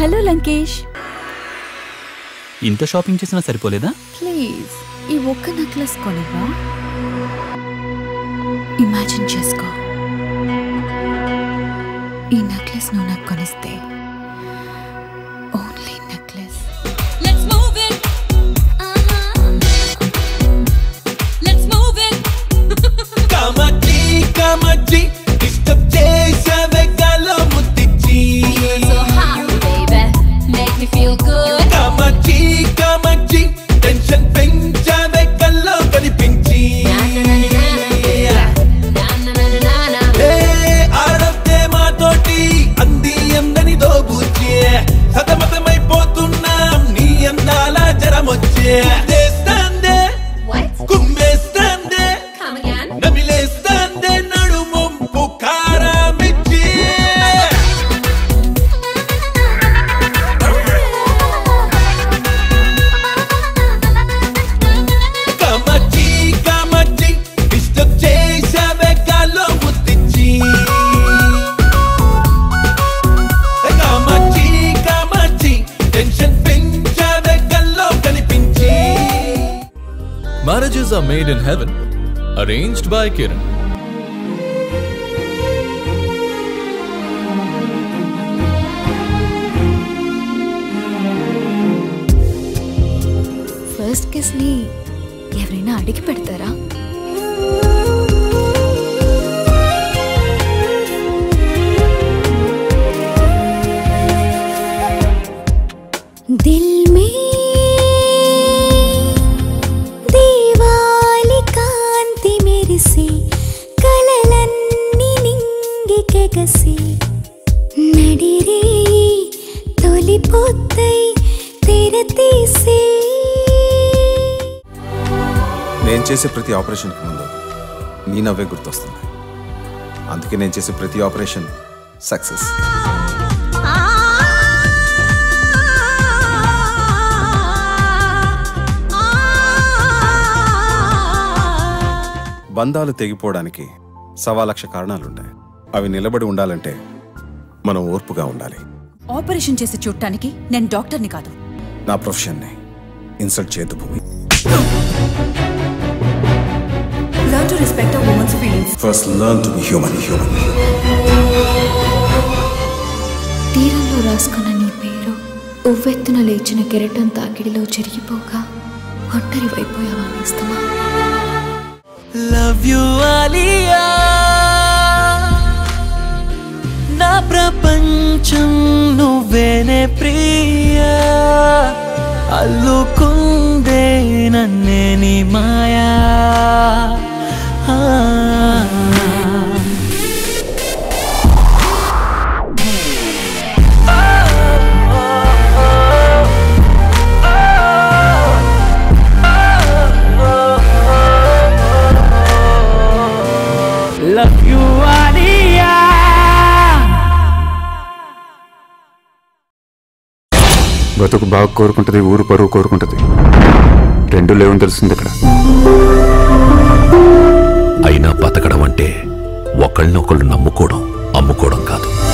Hello Lankesh ఇంత shopping చేసినా సరిపోలేదా please ఈ ఒక్క నెక్లెస్ కొనివ్వా ఇమాజిన్ చేసుకో ఈ నెక్లెస్ నువ్వు నాకు కొనిస్తే only necklace Let's move it. Uh-huh. Let's move it. కామచ్చి కామచ్చి డిస్టర్బ్ చేసావే గాలో ముద్దిచ్చి So hot, baby. Make me feel good. కామచ్చి కామచ్చి టెన్షన్ పెంచావే కల్లో కనిపించి Na na na na na na. ఏ ఆడొద్దే మాతోటి అంది అందని దోబూచి సతమతమైపోతున్నాం నీ అందాల జరమొచ్చే చేస్తాందే What? కుమ్మేస్తాందే Come again. నమిలేస్తాందే నడుమొంపు కారమిచ్చి కామచ్చి కామచ్చి డిస్టర్బ్ చేసావే గాల్లో ముద్దిచ్చి కామచ్చి కామచ్చి టెన్షన్ పెంచావే కల్లో కనిపించి Marriages are made in heaven, arranged by Kiran. First kiss ని ఎవరైనా అడిగి పెడతారా దిల్ మే దీవాలి కాంతి మెరిసి కలలన్నీ నింగికెగసి నడిరే తొలిపోతై తెరతీసి నేను చేసే ప్రతి ఆపరేషన్కి ముందు నీ నవ్వే గుర్తొస్తుంది అందుకే నేను చేసే ప్రతి ఆపరేషన్ సక్సెస్ బంధాలు తెగిపోవడానికి సవా లక్ష కారణాలుంటాయి అవి నిలబడి ఉండాలంటే మనం ఓర్పుగా ఉండాలి ఆపరేషన్ చేసి చూడటానికి నేను డాక్టర్ని కాదు నా ప్రొఫెషన్ని ఇన్సల్ట్ చేయొద్దు Bhumi learn to respect a women's feelings first learn to be human human తీరంలో రాసుకున్న నీ పేరు ఉవ్వెత్తున లేచిన కెరటం తాకిడిలో చెరిగిపోగా ఒంటరి వైపోయావా నేస్తమా లవ్ యు ఆలియా నా ప్రపంచం నువ్వేనే ప్రియా అల్లుకుందే నన్నే నీ మాయా ఆ. లవ్ యు ఆలియా బతుకు బాగా కోరుకుంటది ఊరు పరువు కోరుకుంటది రెండు లేవని తెలిసింది ఇక్కడ అయినా బతకడం అంటే ఒకళ్ళనొకళ్ళు నమ్ముకోవడం అమ్ముకోవడం కాదు